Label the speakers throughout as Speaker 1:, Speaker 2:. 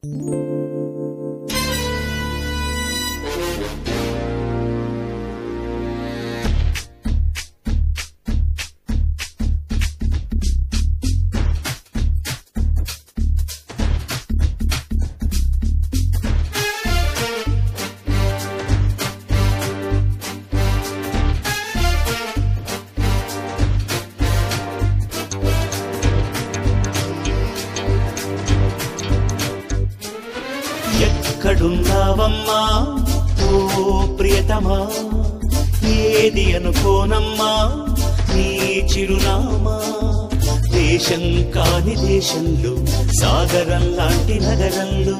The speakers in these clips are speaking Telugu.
Speaker 1: ఎక్కడున్నావమ్మా ఓ ప్రియతమా ఏది అనుకోనమ్మా నీ చిరునామా దేశం కాని దేశంలో సాగరం లాంటి నగరంలో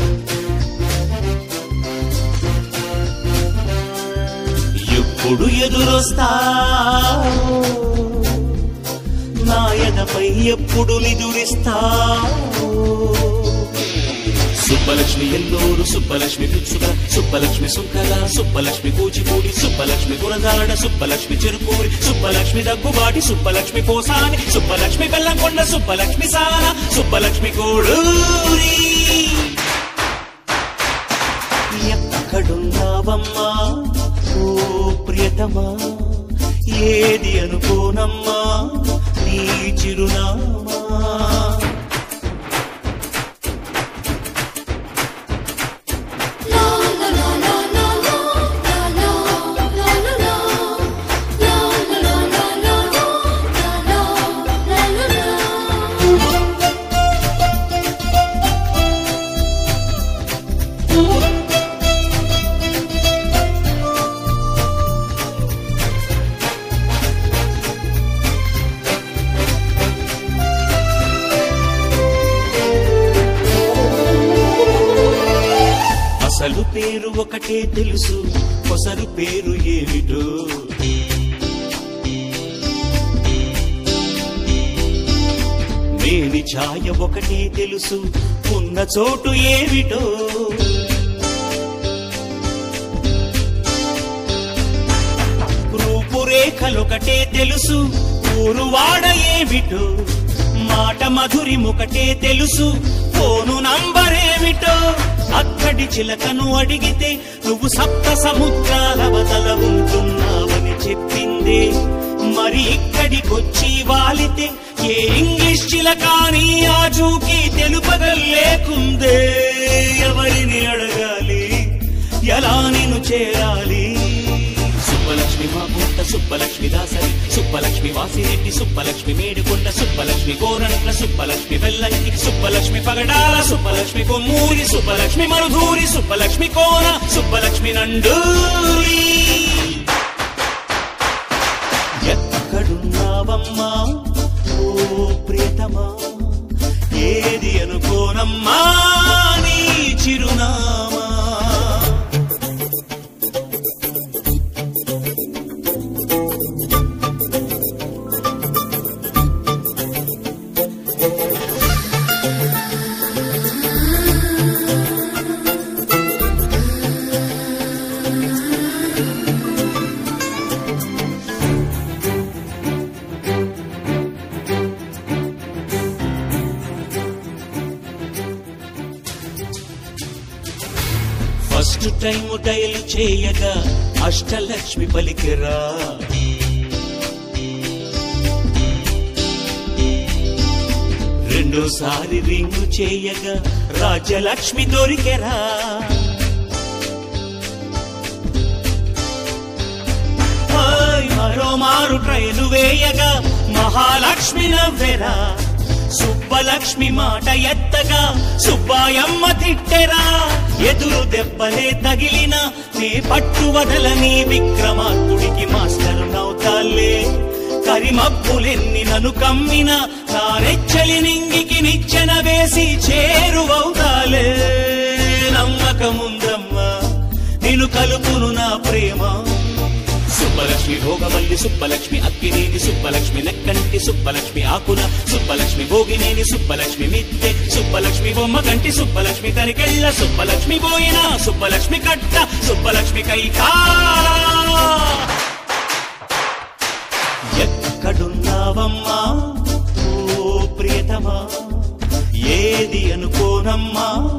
Speaker 1: ఎప్పుడు ఎదురొస్తావు నా ఎదపై ఎప్పుడు నిదురిస్తావు సుబ్బలక్ష్మి ఎల్లూరు సుబ్బలక్ష్మి పిచ్చుక సుబ్బలక్ష్మి సుంకల సుబ్బలక్ష్మి కూచిపూడి సుబ్బలక్ష్మి గురజాడ సుబ్బలక్ష్మి చెరుకూరి సుబ్బలక్ష్మి దగ్గుబాటి సుబ్బలక్ష్మి పోసాని సుబ్బలక్ష్మి బెల్లంకొండ సుబ్బలక్ష్మి సాన సుబ్బలక్ష్మి కోడూరి ఎక్కడున్నావమ్మా ఓ ప్రియతమా ఏది అనుకోనమ్మా నీ చిరునామా అసలు పేరు ఒకటే తెలుసు కొసరు పేరు ఏమిటో మేని ఛాయ ఒకటే తెలుసు ఉన్న చోటు ఏమిటో రూపురేఖలొకటే తెలుసు ఊరువాడ ఏమిటో మాట మధురిమొకటే తెలుసు ఫోను నంబరేమిటో అక్కడి చిలకను అడిగితే నువ్వు సప్త సముద్రాల వదల ఉంటున్నావని చెప్పిందే మరి ఇక్కడికొచ్చి వాలితే ఏ ఇంగ్లీష్ చిలకాని ఆజూకి తెలుపగలేకుందే ఎవరిని అడగాలి ఎలా నేను చేరాలి సుబ్బలక్ష్మి మా పుట్ట సుబ్బలక్ష్మి దాసరి సుబ్బలక్ష్మి వాసిరెడ్డి సుబ్బలక్ష్మి మేడుకొండ సుబ్బలక్ష్మి గోరంట్ల సుబ్బలక్ష్మి వెల్లంకి సుబ్బలక్ష్మి పగడాల సుబ్బలక్ష్మి కొమ్మూరి సుబ్బలక్ష్మి మరుధూరి సుబ్బలక్ష్మి కోన సుబ్బలక్ష్మి నండూరి ఎక్కడున్నావమ్మా ఓ ప్రియతమా ఏది అనుకోనమ్మా నీ చిరునామా ఫస్ట్ టైం డయల్ చేయగా అష్టలక్ష్మి పలికిరా రెండోసారి రింగు చేయగా రాజ్యలక్ష్మి దొరికెరా హాయ్ మరో మారు ట్రైలు వేయగా మహాలక్ష్మి నవ్వెరా సుబ్బలక్ష్మి మాట ఎత్తగా సుబ్బాయమ్మ తిట్టెరా ఎదురు దెబ్బలే తగిలిన నీ పట్టు వదలని విక్రమార్కుడికి మాస్టర్ నవ్వుతాలే కరిమబ్బులెన్ని నన్ను కమ్మిన నా రెచ్చలి నింగికి నిచ్చెన వేసి చేరువవుతాలే నమ్మకముందమ్మా నిన్ను కలుపును నా ప్రేమ సుబ్బలక్ష్మి భోగవల్లి సుబ్బలక్ష్మి అక్కినేని సుబ్బలక్ష్మి నెక్కంటి సుబ్బలక్ష్మి ఆకుల సుబ్బలక్ష్మి భోగినేని సుబ్బలక్ష్మి మిద్దె సుబ్బలక్ష్మి బొమ్మ కంటి సుబ్బలక్ష్మి కరికెళ్ళ సుబ్బలక్ష్మి పోయిన సుబ్బలక్ష్మి కట్ట సుబ్బలక్ష్మి కైకా ఎక్కడున్నావమ్మా ఓ ప్రియతమా ఏది అనుకోనమ్మా